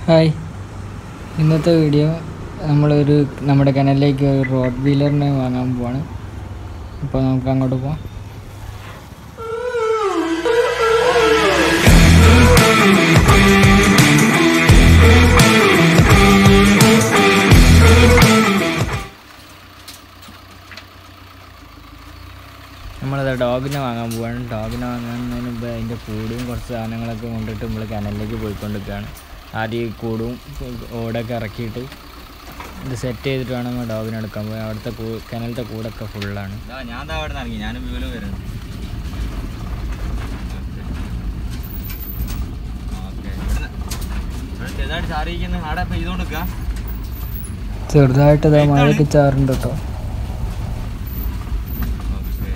Hi ഇന്നത്തെ video നമ്മളൊരു നമ്മുടെ കിണലിലേക്ക് ഒരു റോഡ് വീലറിനെ വാങ്ങാൻ പോവാണ് അപ്പോൾ നമുക്ക് അങ്ങോട്ട് പോവാം നമ്മളത് ഡോഗിനെ വാങ്ങാൻ പോവാണ് ഡോഗിനെ വാങ്ങുന്നതിന് മുമ്പ് അതിൻ്റെ കൂടും കുറച്ച് സാധനങ്ങളൊക്കെ കൊണ്ടിട്ട് നമ്മൾ കിണലിലേക്ക് പോയിക്കൊണ്ടിരിക്കുകയാണ് ആദ്യം ഈ കൂടും ഓടൊക്കെ ഇറക്കിയിട്ട് ഇത് സെറ്റ് ചെയ്തിട്ട് വേണം നമ്മൾ ഡോഗിനെ എടുക്കാൻ പോയി അവിടുത്തെ കൂ കിണലത്തെ കൂടൊക്കെ ഫുള്ളാണ് ദാ ഞാൻ ദാ അവിടെ നിന്ന് ഇറങ്ങി ഞാനും വിവലും വരുന്നു ഓക്കെ ഇവിടുന്ന് ഇവിടെ ചെറുതായിട്ട് ചാറിയിരിക്കുന്ന ആടെ പെയ്തുകൊണ്ട് നിൽക്കുക ചെറുതായിട്ട് ഇതാ മഴയൊക്കെ ചാറുണ്ട് കേട്ടോ ഓക്കെ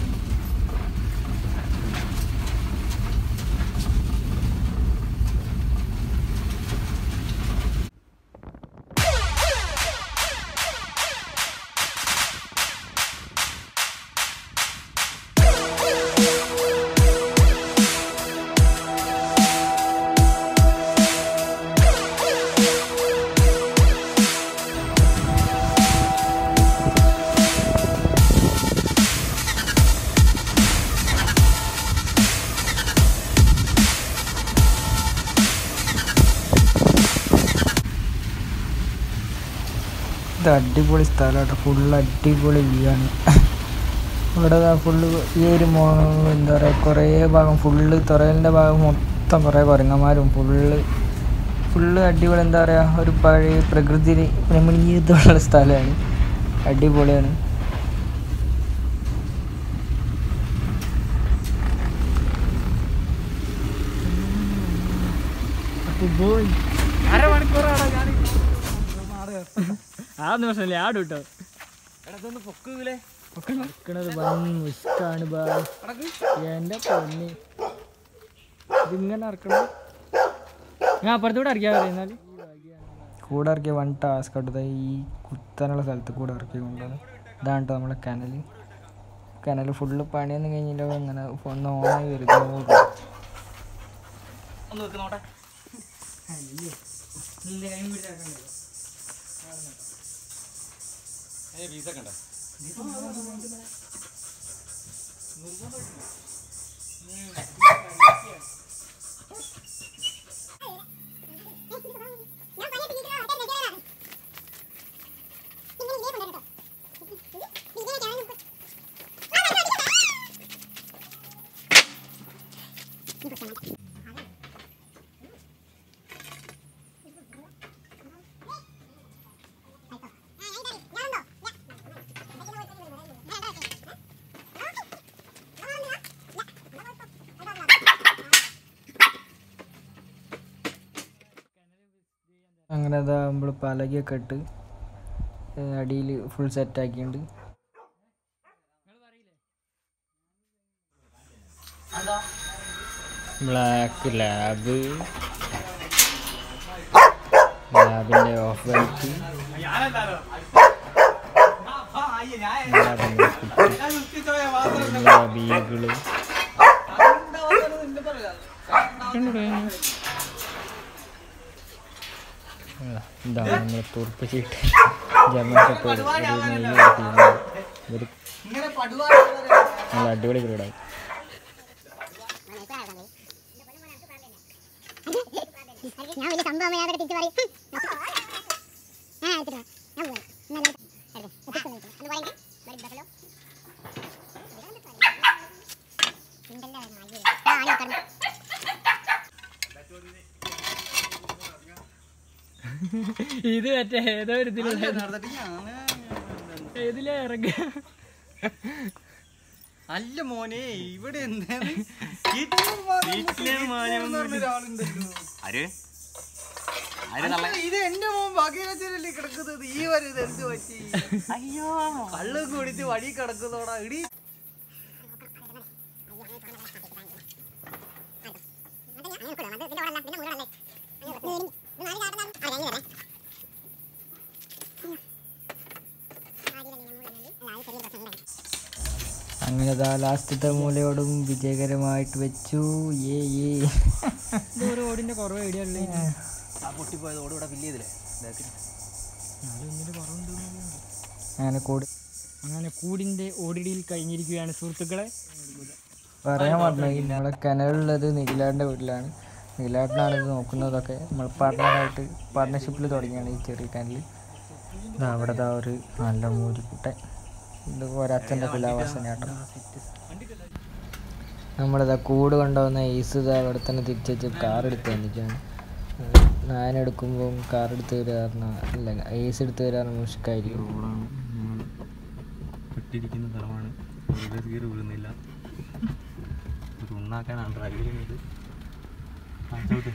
ഇത് അടിപൊളി സ്ഥലമാട്ടോ ഫുള്ള് അടിപൊളി വ്യൂ ആണ് ഇവിടെ ഫുള്ള് ഈ ഒരു മോ എന്താ പറയുക കുറേ ഭാഗം ഫുള്ള് തുറയലിൻ്റെ ഭാഗം മൊത്തം കുറേ കുരങ്ങന്മാരും ഫുള്ള് ഫുള്ള് അടിപൊളി എന്താ പറയുക ഒരു പഴയ പ്രകൃതി രമണീയതയുള്ള സ്ഥലമാണ് അടിപൊളിയാണ് ആ പ്രശ്നമില്ല ആടും കേട്ടോ എടാ ഇതൊന്ന് പൊക്കുകളെ നിൽക്കണത് വൻ ഇഷ്ടമാണ് ബാ എൻ്റെ പൊന്നി ഇതിങ്ങനെ ഇറക്കണം ഞാൻ അപ്പുറത്തൂടെ ഇറക്കിയാൽ പറയുന്നാൽ കൂടെ ഇറക്കിയ വൺ ടാസ്ക് എടുത്ത ഈ കുത്താനുള്ള സ്ഥലത്ത് കൂടെ ഇറക്കി കൊണ്ടുവന്ന് ഇതാണ് കേട്ടോ നമ്മളെ കനൽ കനൽ ഫുള്ള് പണിയൊന്നും കഴിഞ്ഞില്ല ഇങ്ങനെ ഒന്ന് ഓണായി വരുന്നു ഒന്ന് വെക്കുന്നോട്ടെ പീസൊക്കെ ഉണ്ടോ അങ്ങനെ അതാ നമ്മൾ പലകയൊക്കെ ഇട്ട് അടിയിൽ ഫുൾ സെറ്റ് ആക്കിയിട്ടുണ്ട് ബ്ലാക്ക് ലാബ് ലാബിൻ്റെ ഓഫ് വൈറ്റ് ബീഗിള് ഇതാണ് നമ്മൾ തുറപ്പ് ചീട്ട് ജമൊക്കെ ഒരു നല്ല അടിപൊളി ക്രീഡായി ഞാൻ വലിയ സംഭവം ഞാൻ തിരിച്ചു പറയും ആ എടുത്തിട്ട് വാ. ഞാൻ പോയി ഇന്നലെ എടുക്കാം. എത്തിക്കുന്നു വിളിക്കാം. ഒന്ന് പോയെങ്കിൽ വരും ബസ്സിലോ ഉണ്ടല്ലോ നായി. ആ ആണി കിടന്നു ഇത് മറ്റേ ഏതോ ഒരു ഇതിലുള്ള ഏതിലാ ഇറങ്ങുക അല്ല മോനെ ഇവിടെ എന്താണ് ആര് ആര് തള്ള ഇത് എന്റെ മോൻ ഭഗീരഥനല്ലേ കിടക്കുന്നത് ഈ വരെ ഇത് എന്ത് പറ്റി അയ്യോ കള്ള് കുടിച്ച് വഴി കിടക്കുന്നോടാ ഇടി അങ്ങനെ ദാ ലാസ്റ്റത്തെ മൂലയോടും വിജയകരമായിട്ട് വെച്ചു ഏ ഏ ഒരു ഓടിന്റെ കുറവ് എവിടെയല്ലേ ആ പൊട്ടിപ്പോയത് ഓട് ഇവിടെ ഫില്ല് ചെയ്തില്ലേ ബാക്കിൽ അങ്ങനെ കൂടി അങ്ങനെ കൂടിന്റെ ഓടിടിയിൽ കഴിഞ്ഞിരിക്കുകയാണ് സുഹൃത്തുക്കളെ പറയാൻ പറഞ്ഞു നമ്മളെ കിണറുള്ളത് നിഖിലാടിൻ്റെ വീട്ടിലാണ് നിഖിലാടിനാണ് ഇത് നോക്കുന്നതൊക്കെ നമ്മൾ പാർട്ട്ണറായിട്ട് പാർട്ട്ണർഷിപ്പിൽ തുടങ്ങിയാണ് ഈ ചെറിയ കിണറിൽ ഇതാ അവിടെ ദാ ഒരു നല്ല മൂരിക്കുട്ടൻ ഇത് ഒരച്ഛൻ്റെ തുലാവാസന കേട്ടോ നമ്മളിതാ കൂട് കൊണ്ടുവന്ന ഈസ് ഇതാ അവിടെ തന്നെ തിരിച്ചു വെച്ച് കാർ എടുത്ത് തന്നിട്ടാണ് ഞാൻ എടുക്കുമ്പോൾ കാർ എടുത്ത് തരാറുണ്ട് അല്ല ഏസ് എടുത്ത് തരാറ് മുഷ്കായിരിക്കും റോഡാണ് ഞങ്ങൾ പെട്ടിരിക്കുന്ന സ്ഥലമാണ് വെറുതെ കീറി വീഴുന്നില്ല ഒരു ഉണ്ണാക്കാനാണ് ഡ്രൈവ് ചെയ്യുന്നത് കാണിച്ചോട്ട്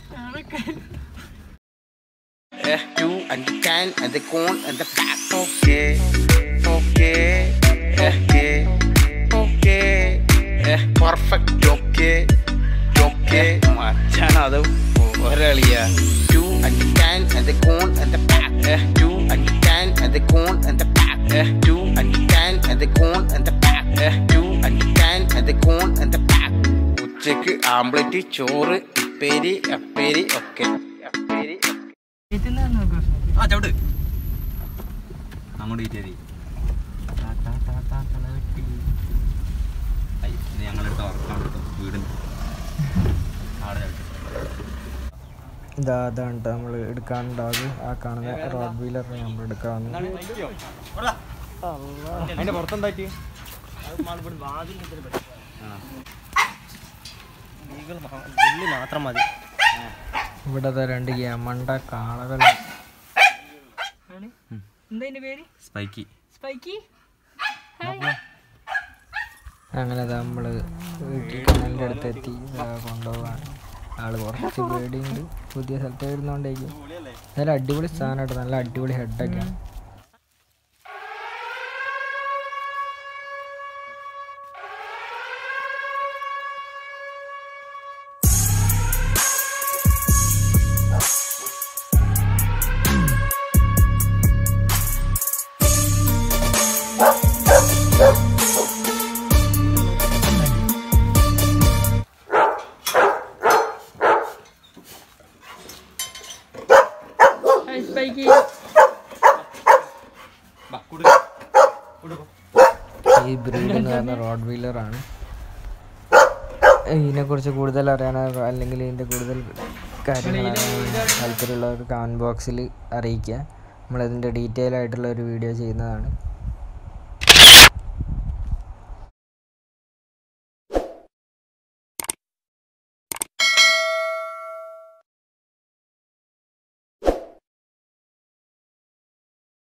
Eh, you and the can and the cone and the back. Okay, okay, eh, yeah, okay, eh, perfect. Okay, okay. മച്ചാണത് ഒരളിയ you and the can and the cone and the back. Eh, you and the can and the cone and the back. Eh, you and the can and the cone and the back. Eh, you and the can and the cone and the back. ഉച്ചക്ക് ആംപ്ലേറ്റ് ചോറ് ഇപ്പേരി അപ്പേരി ഒക്കെ അപ്പേരി ആ ചവിട്ട് അങ്ങോട്ട് കയറ്റിയാതി ഇത് ഞങ്ങളെടുത്ത ഉറക്കാൻ എടുത്തു വീടിന് ആടെ ചവിട്ട് ഇതാ അതാണ് നമ്മൾ എടുക്കാനുണ്ടാകും ആ കാണുന്ന റോഡ് വീലർ നമ്മൾ എടുക്കാവുന്നത് അതിന്റെ പുറത്തെന്താക്കി മാത്രം മതി ഇവിടെ ദാ രണ്ട് യമണ്ട കാളകൾ എന്താ അതിന്റെ പേര് സ്പൈക്കി സ്പൈക്കി അങ്ങനെ നമ്മൾ വീട്ടിൽ കണ്ണലിൻ്റെ അടുത്ത് എത്തി ഇതാ കൊണ്ടുപോകാൻ ആള് കുറച്ച് പേടിയുണ്ട് പുതിയ സ്ഥലത്ത് വരുന്നോണ്ടേക്കും നല്ല അടിപൊളി സാധനമായിട്ട് നല്ല അടിപൊളി ഹെഡൊക്കെയാണ് സ്പൈക്കി ഈ ബ്രീഡ് എന്ന് പറഞ്ഞ റോഡ് വീലറാണ് ഇതിനെക്കുറിച്ച് കൂടുതൽ അറിയാനോ അല്ലെങ്കിൽ ഇതിൻ്റെ കൂടുതൽ കാര്യങ്ങൾ അറിയാനോ താല്പര്യമുള്ളവർ കമൻറ്റ് ബോക്സിൽ അറിയിക്കുക നമ്മളതിൻ്റെ ഡീറ്റെയിൽ ആയിട്ടുള്ള ഒരു വീഡിയോ ചെയ്യുന്നതാണ്